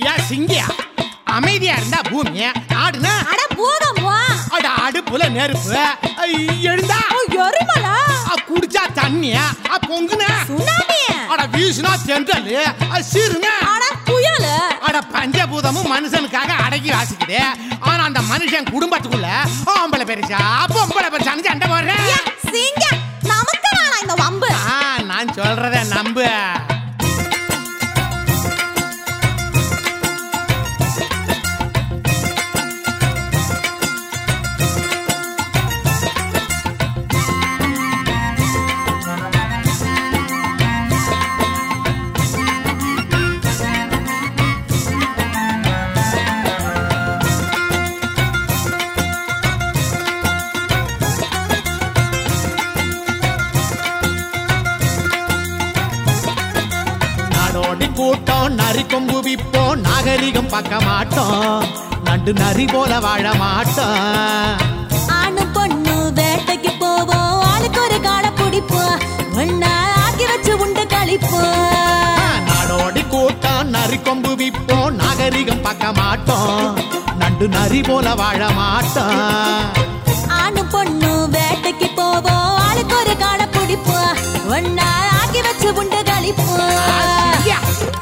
யா சிங்கியா அமைதியா இருந்தா பூமி ஆடுனா அட பூதம் வா அட அடுப்புல நெருப்பு ஐ, எழுந்தா எரிமலா அ, குடிச்சா தண்ணி அ, பொங்குனா சுனாமி அட வீசுனா தென்றல் அ, சிறுனா அட புயல் அட பஞ்சபூதமும் மனுஷனுக்காக அடக்கி வாசிக்குது ஆனா அந்த மனுஷன் குடும்பத்துக்குள்ள ஆம்பளை பெருசா பொம்பளை பெருசான்னு சண்டை போடுறேன் சிங்க நமக்கு வேணாம் இந்த வம்பு ஆ, நான் சொல்றத நம்பு நாடோடி கூட்டம் நரி கொம்பு விப்போம் நாகரிகம் பார்க்க மாட்டோம் நண்டு நரி போல வாழ மாட்டோம் ஆணு பொண்ணு வேட்டைக்கு போவோம் ஆளுக்கு ஒரு காடை பிடிப்போம் ஒன்னா ஆக்கி வச்சு உண்டு கழிப்போம் நாடோடி கூட்டம் நரி கொம்பு விப்போம் நாகரிகம் பார்க்க மாட்டோம் நண்டு நரி போல வாழ மாட்டோம் ஆணு பொண்ணு வேட்டைக்கு போவோம் ஆளுக்கு ஒரு காடை பிடிப்போம் ஒன்னா ஆக்கி வச்சு உண்டு கழிப்போம் ஐயா!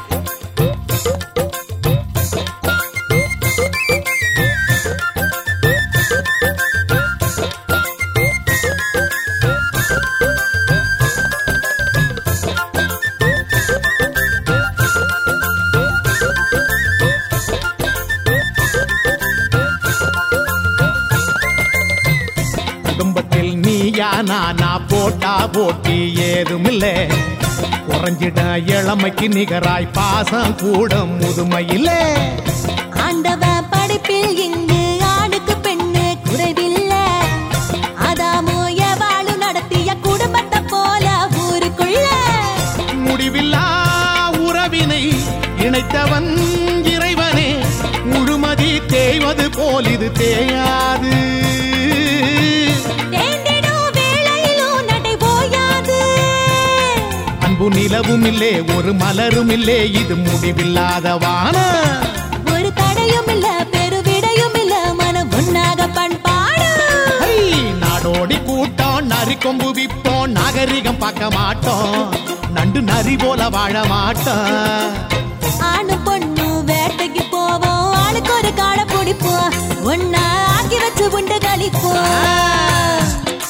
குடும்பத்தில் நீயா நானா போட்டா போட்டி ஏதுமில்லை குறைஞ்சிட இளமைக்கு நிகராய் பாசம் கூடும் முதுமையிலே ஆண்டவன் படைப்பில் இங்கு ஆணுக்கு பெண்ணு குறைவில்ல அதாமோ எவாளு நடத்திய குடும்பத்தை போல ஊருக்குள்ள முடிவில்லா உறவினை இணைத்தவன் இறைவனே முழுமதி தேய்வது போல் இது தேயாது தேர்ந்திடும் வேளையிலும் நடை போயாது அன்பு நிலவும் இல்லே ஒரு மலரும் இல்லே இது முடிவில்லாத வானம் ஒரு தடையும் இல்ல பெருவிடையும் இல்ல மனம் ஒன்னாக பண்பாடு ஹை, நாடோடி கூட்டம் நரி கொம்பு விப்போம் நாகரிகம் பார்க்க மாட்டோம் நண்டு நரி போல வாழ மாட்டோம் ஆணு பொண்ணு வேட்டைக்கு போவோம் ஆளுக்கு ஒரு காடை பிடிப்போம் ஒன்னா ஆக்கி வச்சு உண்டு கழிப்போம்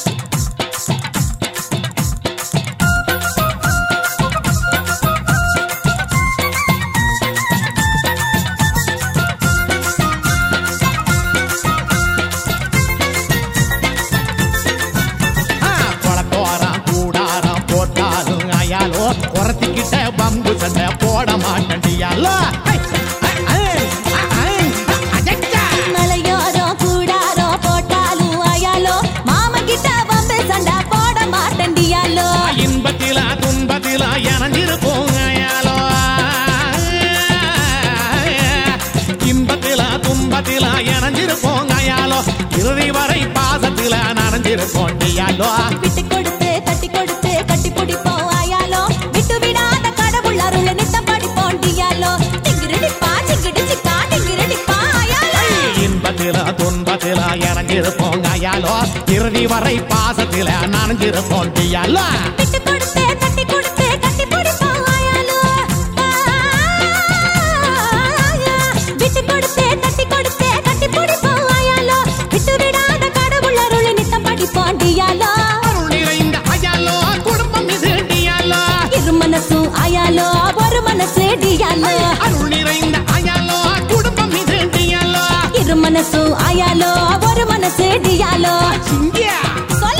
ஆ, குளத்தோரம் கூடாரம் போட்டாலும் அயாலோ குறத்திக்கிட்ட பம்பு சண்டை போட மாட்டேன்டியாலோ ஹை, ஹை, ஹை, ஹை, ஹை, அஜச்சா. மலையோரோ கூடாரோ போட்டாலும் அயாலோ மாமன் கிட்ட வந்து சண்டை போட மாட்டேண்டியாலோ இன்பத்தில துன்பத்தில இறஞ்சிருப்போம் அயாலோ இன்பத்தில துன்பத்தில இறஞ்சிருப்போம் அயாலோ இறுதி வரை பாசத்தில நனைஞ்சிருப்போம் டியாலோ விட்டு கொடுத்து கட்டி கொடுத்து கட்டி பிடிப்போம் அயாலோ விட்டு விடாத கடவுள் அருள் நித்தம் படிப்போம் டியாலோ டிங்கிரிடிப்பா சிங்கிடி சிக்கா டிங்கிரிடிப்பா அயாலோ இன்பத்தில துன்பத்தில இறஞ்சிருப்போம் அயாலோ இறுதி வரை பாசத்தில நனைஞ்சிருப்போம் டியாலோ விட்டு கொடுத்து கட்டி கொடுத்து கட்டி பிடிப்போம் அயாலோ விட்டு கொடுத்து கட்டி கொடுத்து கட்டி பிடிப்போம் அயாலோ விட்டு விடாத கடவுள் அருள் நித்தம் படிப்போம் டியாலோ அருள் நிறைந்த அயாலோ குடும்பம் இது டியாலோ இரு மனசும் அயாலோ ஒரு மனசு டியாலோ அருள் நிறைந்த அயாலோ குடும்பம் இது டியாலோ இரு மனசும் அயாலோ ஒரு மனசு டியாலோ சிங்கியா சொல்ல